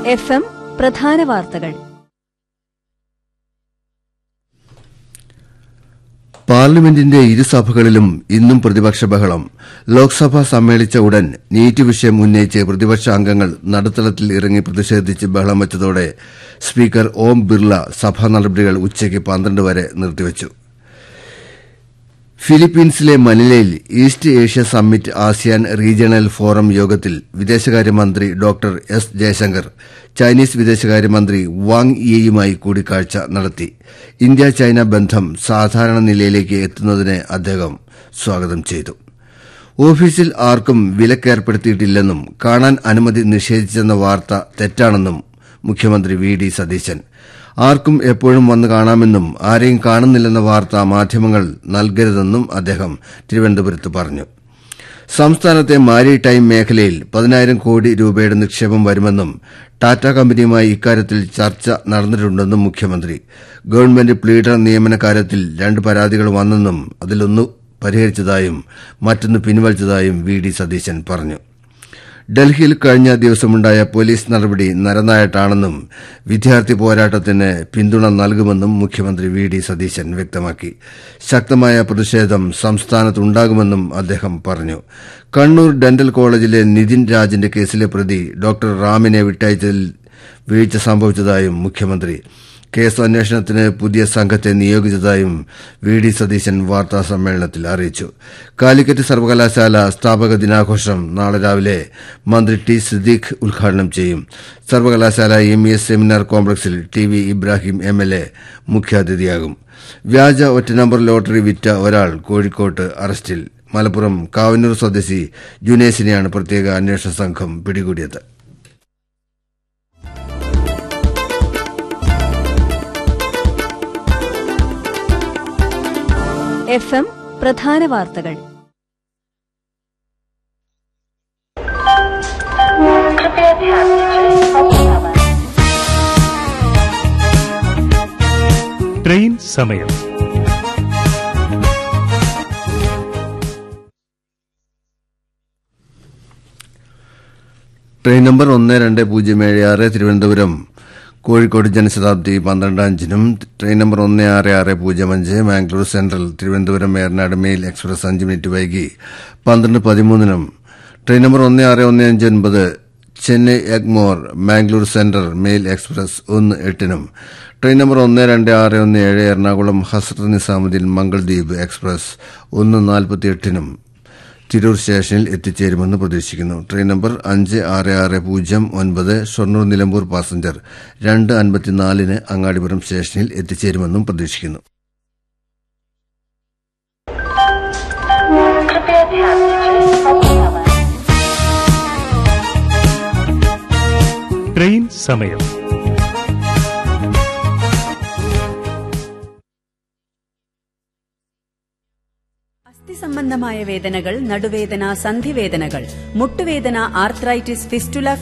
F M പ്രധാന വാർത്തകൾ പാർലമെന്റിന്റെ ഇരുസഭകളിലും ഇന്നും പ്രതിപക്ഷ ബഹളം ലോക്സഭ സമ്മേളിച്ച ഉടൻ നീറ്റ് വിഷയം ഉന്നയിച്ച് പ്രതിപക്ഷ അംഗങ്ങൾ നടുത്തളത്തിൽ ഇറങ്ങി പ്രതിഷേധിച്ച് ബഹളം വച്ചതോടെ സ്പീക്കർ ഓം ബിർള സഭാ നടപടികൾ ഉച്ചയ്ക്ക് പന്ത്രണ്ട് വരെ നിർത്തിവച്ചു ഫിലിപ്പീൻസിലെ മനിലയിൽ East Asia summit ASEAN regional forum യോഗത്തിൽ വിദേശകാര്യമന്ത്രി ഡോക്ടർ എസ് ജയശങ്കർ ചൈനീസ് വിദേശകാര്യമന്ത്രി വാങ് യിയുമായി കൂടിക്കാഴ്ച നടത്തി ഇന്ത്യ ചൈന ബന്ധം സാധാരണ നിലയിലേക്ക് എത്തുന്നതിനെ അദ്ദേഹം സ്വാഗതം ചെയ്തു ഓഫീസിൽ ആർക്കും വിലക്കേർപ്പെടുത്തിയിട്ടില്ലെന്നും കാണാൻ അനുമതി നിഷേധിച്ചെന്ന വാർത്ത തെറ്റാണെന്നും മുഖ്യമന്ത്രി വി ഡി സതീശൻ ആർക്കും എപ്പോഴും വന്ന് കാണാമെന്നും ആരെയും കാണുന്നില്ലെന്ന വാർത്ത മാധ്യമങ്ങൾ നൽകരുതെന്നും അദ്ദേഹം തിരുവനന്തപുരത്ത് പറഞ്ഞു സംസ്ഥാനത്തെ മാരിടൈം മേഖലയിൽ പതിനായിരം കോടി രൂപയുടെ നിക്ഷേപം വരുമെന്നും ടാറ്റ കമ്പനിയുമായി ഇക്കാര്യത്തിൽ ചർച്ച നടന്നിട്ടുണ്ടെന്നും മുഖ്യമന്ത്രി ഗവൺമെന്റ് പ്ലീഡർ നിയമന കാര്യത്തിൽ രണ്ട് പരാതികൾ വന്നെന്നും അതിലൊന്ന് പരിഹരിച്ചതായും മറ്റൊന്ന് പിൻവലിച്ചതായും വി ഡി സതീശൻ പറഞ്ഞു ഡൽഹിയിൽ കഴിഞ്ഞ ദിവസമുണ്ടായ പോലീസ് നടപടി നരനായിട്ടാണെന്നും വിദ്യാർത്ഥി പോരാട്ടത്തിന് പിന്തുണ നൽകുമെന്നും മുഖ്യമന്ത്രി വി ഡി സതീശൻ വ്യക്തമാക്കി ശക്തമായ പ്രതിഷേധം സംസ്ഥാനത്തുണ്ടാകുമെന്നും അദ്ദേഹം പറഞ്ഞു കണ്ണൂർ ഡെന്റൽ കോളേജിലെ നിതിൻ രാജിന്റെ കേസിലെ പ്രതി ഡോക്ടർ റാമിനെ വിട്ടയച്ചതിൽ വീഴ്ച സംഭവിച്ചതായും മുഖ്യമന്ത്രി കേസ് അന്വേഷണത്തിന് പുതിയ സംഘത്തെ നിയോഗിച്ചതായും വി ഡി സതീശൻ വാർത്താ സമ്മേളനത്തിൽ അറിയിച്ചു കാലിക്കറ്റ് സർവകലാശാല സ്ഥാപക ദിനാഘോഷം നാളെ രാവിലെ മന്ത്രി ടി സിദ്ദീഖ് ഉദ്ഘാടനം ചെയ്യും സർവകലാശാല എം ഇ എസ് സെമിനാർ കോംപ്ലക്സിൽ T V Ibrahim M L A മുഖ്യാതിഥിയാകും വ്യാജ ഒറ്റ നമ്പർ ലോട്ടറി വിറ്റ ഒരാൾ കോഴിക്കോട്ട് അറസ്റ്റിൽ മലപ്പുറം കാവന്നൂർ സ്വദേശി ജുനേസിനെയാണ് പ്രത്യേക അന്വേഷണ സംഘം പിടികൂടിയത് എഫ് എം പ്രധാന വാർത്തകൾ कृपया ध्यान दीजिए अब समय ട്രെയിൻ സമയം ട്രെയിൻ നമ്പർ ഒന്ന് രണ്ട് പൂജ്യം ഏഴ് ആറ് തിരുവനന്തപുരം കോഴിക്കോട് ജനശതാബ്ദി പന്ത്രണ്ട് അഞ്ചിനും ട്രെയിൻ നമ്പർ ഒന്ന് ആറ് ആറ് പൂജ്യം അഞ്ച് Mangalore central Thiruvananthapuram Eranad mail express അഞ്ച് മിനിറ്റ് വൈകി പന്ത്രണ്ട് പതിമൂന്നിനും ട്രെയിൻ നമ്പർ ഒന്ന് ആറ് ഒന്ന് അഞ്ച് ഒൻപത് Chennai Egmore Mangalore central mail express ഒന്ന് എട്ടിനും ട്രെയിൻ നമ്പർ ഒന്ന് രണ്ട് ആറ് ഒന്ന് ഏഴ് എറണാകുളം ഹസ്രത്ത് നിസാമുദ്ദീൻ മംഗൾദ്വീപ് എക്സ്പ്രസ് ഒന്ന് നാൽപ്പത്തി എട്ടിനും തിരൂർ സ്റ്റേഷനിൽ എത്തിച്ചേരുമെന്ന് പ്രതീക്ഷിക്കുന്നു ട്രെയിൻ നമ്പർ അഞ്ച് ആറ് ആറ് പൂജ്യം ഒൻപത് ഷൊർണൂർ നിലമ്പൂർ പാസഞ്ചർ രണ്ട് അൻപത്തിനാലിന് അങ്ങാടിപുരം സ്റ്റേഷനിൽ എത്തിച്ചേരുമെന്നും പ്രതീക്ഷിക്കുന്നു कृपया ध्यान दीजिए अब समय ട്രെയിൻ സമയം അസ്ഥി സംബന്ധമായ വേദനകൾ നടുവേദന സന്ധിവേദനകൾ മുട്ടുവേദന ആർത്രൈറ്റിസ് ഫിസ്റ്റുല